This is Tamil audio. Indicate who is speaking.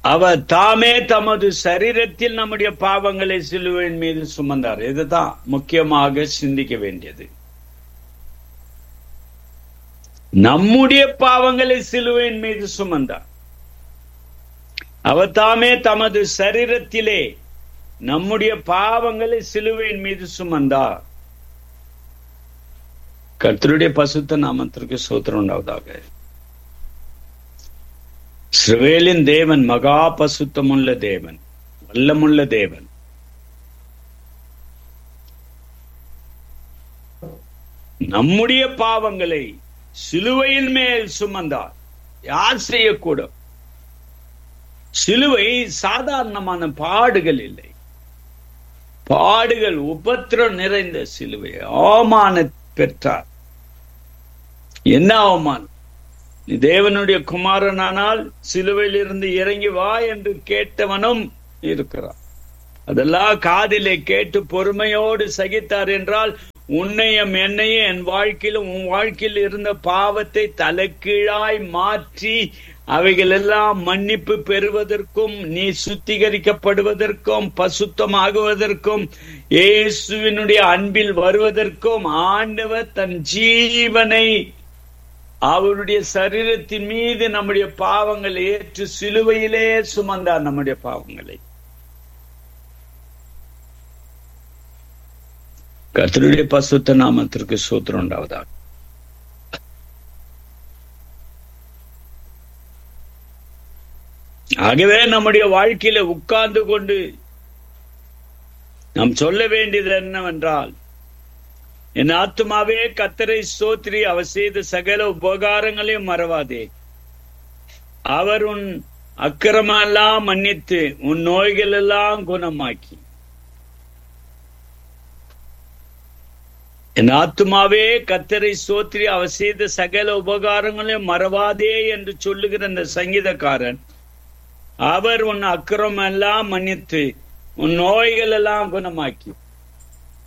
Speaker 1: அவர் தாமே தமது சரீரத்தில் நம்முடைய பாவங்களை சிலுவையின் மீது சுமந்தார் இதுதான் முக்கியமாக சிந்திக்க வேண்டியது நம்முடைய பாவங்களை சிலுவையின் மீது சுமந்தார் அவர் தாமே தமது சரீரத்திலே நம்முடைய பாவங்களை சிலுவையின் மீது சுமந்தார் கர்த்தருடைய பசுத்த நாமத்திற்கு சோத்திரம் உண்டாவதாக இஸ்ரவேலின் தேவன் மகா பசுத்தமுள்ள தேவன் வல்லமுள்ள தேவன் நம்முடைய பாவங்களை சிலுவையின் மேல் சுமந்தார் யார் செய்யக்கூடும் சிலுவை சாதாரணமான பாடுகள் இல்லை பாடுகள் உபத்திரம் நிறைந்த சிலுவை அவமான பெற்றார் என்ன அவமானம் நீ தேவனுடைய குமாரனானால் சிலுவையில் இருந்து இறங்கி வா என்று கேட்டவனும் இருக்கிறான் அதெல்லாம் காதிலே கேட்டு பொறுமையோடு சகித்தார் என்றால் உன்னையும் என்னையும் என் வாழ்க்கையிலும் உன் வாழ்க்கையில் இருந்த பாவத்தை தலைக்கீழாய் மாற்றி அவைகள் எல்லாம் மன்னிப்பு பெறுவதற்கும் நீ சுத்திகரிக்கப்படுவதற்கும் பசுத்தமாகுவதற்கும் இயேசுவினுடைய அன்பில் வருவதற்கும் ஆண்டவர் தன் ஜீவனை அவருடைய சரீரத்தின் மீது நம்முடைய பாவங்களை ஏற்று சிலுவையிலே சுமந்தார் நம்முடைய பாவங்களை கர்த்தருடைய பசுத்த நாமத்திற்கு சூத்திரம் உண்டாவதாக ஆகவே நம்முடைய வாழ்க்கையில உட்கார்ந்து கொண்டு நாம் சொல்ல வேண்டியது என்னவென்றால் என் ஆத்மாவே கத்தரை சோத்ரி அவர் செய்த சகல உபகாரங்களையும் மறவாதே அவர் உன் அக்கிரமெல்லாம் மன்னித்து உன் நோய்கள் எல்லாம் குணமாக்கி என் ஆத்மாவே கத்தரை சோத்ரி அவர் செய்த சகல உபகாரங்களையும் மறவாதே என்று சொல்லுகிற அந்த சங்கீதக்காரன் அவர் உன் அக்கிரம் எல்லாம் மன்னித்து உன் நோய்கள் எல்லாம் குணமாக்கி